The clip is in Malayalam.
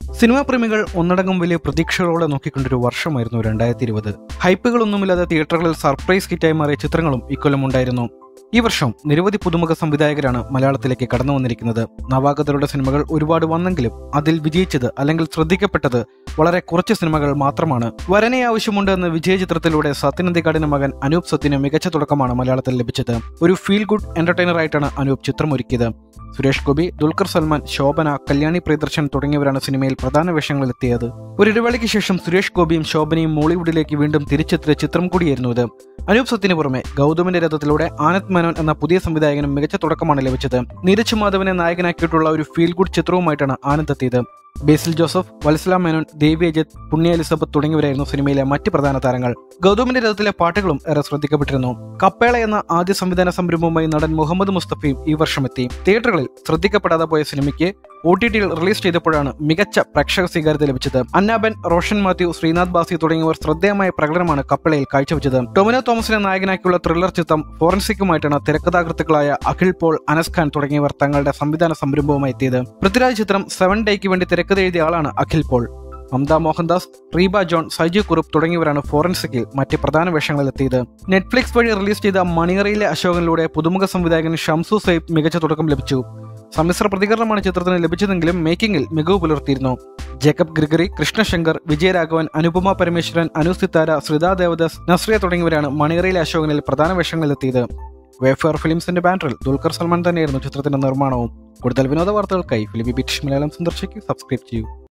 സിനിമാ പ്രേമികൾ ഒന്നടങ്കം വലിയ പ്രതീക്ഷകളോടെ നോക്കിക്കൊണ്ടൊരു വർഷമായിരുന്നു രണ്ടായിരത്തി ഇരുപത് ഹൈപ്പുകളൊന്നുമില്ലാതെ തിയേറ്ററുകളിൽ സർപ്രൈസ് ഹിറ്റായി മാറിയ ചിത്രങ്ങളും ഇക്കൊല്ലം ഉണ്ടായിരുന്നു ഈ വർഷം നിരവധി പുതുമുഖ സംവിധായകരാണ് മലയാളത്തിലേക്ക് കടന്നു വന്നിരിക്കുന്നത് നവാഗതരുടെ സിനിമകൾ ഒരുപാട് വന്നെങ്കിലും അതിൽ വിജയിച്ചത് അല്ലെങ്കിൽ ശ്രദ്ധിക്കപ്പെട്ടത് വളരെ കുറച്ച് സിനിമകൾ മാത്രമാണ് വരനെ ആവശ്യമുണ്ട് എന്ന വിജയ ചിത്രത്തിലൂടെ സത്യനന്ദിക്കാടിന്റെ മകൻ അനൂപ് സത്തിന് മികച്ച തുടക്കമാണ് മലയാളത്തിൽ ലഭിച്ചത് ഒരു ഫീൽ ഗുഡ് എന്റർടൈനർ ആയിട്ടാണ് അനൂപ് ചിത്രം ഒരുക്കിയത് സുരേഷ് ഗോപി ദുൽഖർ സൽമാൻ ശോഭന കല്യാണി പ്രിയദർശൻ തുടങ്ങിയവരാണ് സിനിമയിൽ പ്രധാന വേഷങ്ങളിലെത്തിയത് ഒരു ഇടവേളയ്ക്ക് ശേഷം സുരേഷ് ഗോപിയും ശോഭനയും മോളിവുഡിലേക്ക് വീണ്ടും തിരിച്ചെത്തിയ ചിത്രം കൂടിയായിരുന്നു ഇത് അനൂപ് സത്തിന് പുറമെ ഗൗതമിന്റെ രഥത്തിലൂടെ ആനന്ദ് മേനോൻ എന്ന പുതിയ സംവിധായകനും മികച്ച തുടക്കമാണ് ലഭിച്ചത് നീരജ് മാധവനെ നായകനാക്കിയിട്ടുള്ള ഒരു ഫീൽ ഗുഡ് ചിത്രവുമായിട്ടാണ് ആനന്ദ് എത്തിയത് ബേസിൽ ജോസഫ് വത്സല മേനോൻ ദേവി അജിത് പുണ്യ എലിസബത്ത് തുടങ്ങിയവരായിരുന്നു സിനിമയിലെ മറ്റ് പ്രധാന താരങ്ങൾ ഗൗതമിന്റെ രഥത്തിലെ പാട്ടുകളും ഏറെ ശ്രദ്ധിക്കപ്പെട്ടിരുന്നു കപ്പേള എന്ന ആദ്യ സംവിധാന സംരംഭവുമായി നടൻ മുഹമ്മദ് മുസ്തഫയും ഈ വർഷം എത്തി തിയേറ്ററുകളിൽ ശ്രദ്ധിക്കപ്പെടാതെ പോയ സിനിമയ്ക്ക് ഒ ടി ടിയിൽ റിലീസ് ചെയ്തപ്പോഴാണ് മികച്ച പ്രേക്ഷക സ്വീകാര്യത ലഭിച്ചത് അന്നാബൻ റോഷൻ മാത്യു ശ്രീനാഥ് ബാസി തുടങ്ങിയവർ ശ്രദ്ധേയമായ പ്രകടനമാണ് കപ്പളയിൽ കാഴ്ചവെച്ചത് ടൊമിനോ തോമസിനെ നായകനാക്കിയുള്ള ത്രില്ലർ ചിത്രം ഫോറൻസിക്കുമായിട്ടാണ് തിരക്കഥാകൃത്തുക്കളായ അഖിൽ പോൾ അനസ് ഖാൻ തുടങ്ങിയവർ തങ്ങളുടെ സംവിധാന സംരംഭവുമായി എത്തിയത് പൃഥ്വിരാജ് ചിത്രം സെവൻ ഡേക്ക് വേണ്ടി തിരക്കഥ എഴുതിയ ആളാണ് അഖിൽ പോൾ മമത മോഹൻദാസ് റീബ ജോൺ സൈജു കുറുപ്പ് തുടങ്ങിയവരാണ് ഫോറൻസിക്കിൽ മറ്റ് പ്രധാന വേഷങ്ങളിലെത്തിയത് നെറ്റ്ഫ്ലിക്സ് വഴി റിലീസ് ചെയ്ത മണിയറയിലെ അശോകനിലൂടെ പുതുമുഖ സംവിധായകൻ ഷംസു സൈബ് മികച്ച തുടക്കം ലഭിച്ചു സമ്മിശ്ര പ്രതികരണമാണ് ചിത്രത്തിന് ലഭിച്ചതെങ്കിലും മേക്കിംഗിൽ മികവ് പുലർത്തിയിരുന്നു ജേക്കബ് ഗ്രിഗറി കൃഷ്ണശങ്കർ വിജയരാഘവൻ അനുപമ പരമേശ്വരൻ അനു സിത്താര ശ്രിത ദേവദാസ് നസ്രിയ തുടങ്ങിയവരാണ് മണിയറയിലെ അശോകനിൽ പ്രധാന വേഷങ്ങളിലെത്തിയത് വേഫെയർ ഫിലിംസിന്റെ ബാനറിൽ ദുൽഖർ സൽമാൻ തന്നെയായിരുന്നു ചിത്രത്തിന്റെ നിർമ്മാണവും കൂടുതൽ വിനോദ വാർത്തകൾക്കായി ഫിലിമി ബിറ്റിഷ് മലയാളം സന്ദർശിക്കുക സബ്സ്ക്രൈബ് ചെയ്യൂ